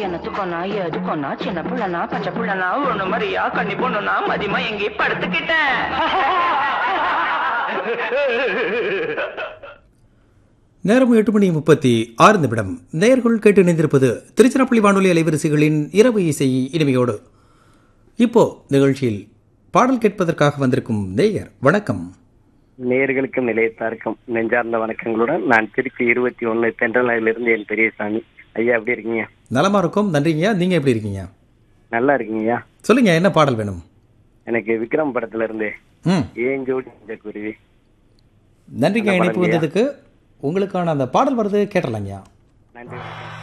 என்னத்துக்கோனா எதுக்கோனா சின்ன புள்ளனா பச்சை புள்ளனா ஒண்ணு மாதிரியா கண்ணி பொண்ணுனா மதியமா எங்கே படுத்துக்கிட்டேன் நேரம் எட்டு மணி முப்பத்தி ஆறு நிமிடம் நேர்கள் கேட்டு இணைந்திருப்பது திருச்சிராப்பள்ளி வானொலி அலைவரிசைகளின் இரவு இசை இனிமையோடு இப்போ நிகழ்ச்சியில் பாடல் கேட்பதற்காக வந்திருக்கும் நேயர் வணக்கம் நேயர்களுக்கும் நிலையத்தாருக்கும் நெஞ்சார்ந்த வணக்கங்களுடன் நான் திருச்சி இருபத்தி ஒன்னு தென்றலாயிலிருந்து என் பெரியசாமி ஐயா எப்படி இருக்கீங்க நலமா இருக்கும் நன்றிங்கய்யா நீங்க எப்படி இருக்கீங்க நல்லா இருக்கீங்கய்யா சொல்லுங்க என்ன பாடல் வேணும் எனக்கு விக்ரம் படத்துல இருந்து ம் ஏன் ஜோடி இந்த குருவி நன்றிங்க என்ன இணைப்பு பாடல்ங்கய்யா? வந்ததுக்கு உங்களுக்கான அந்த பாடல் வருது கேட்டலாங்கய்யா நன்றி வணக்கம்.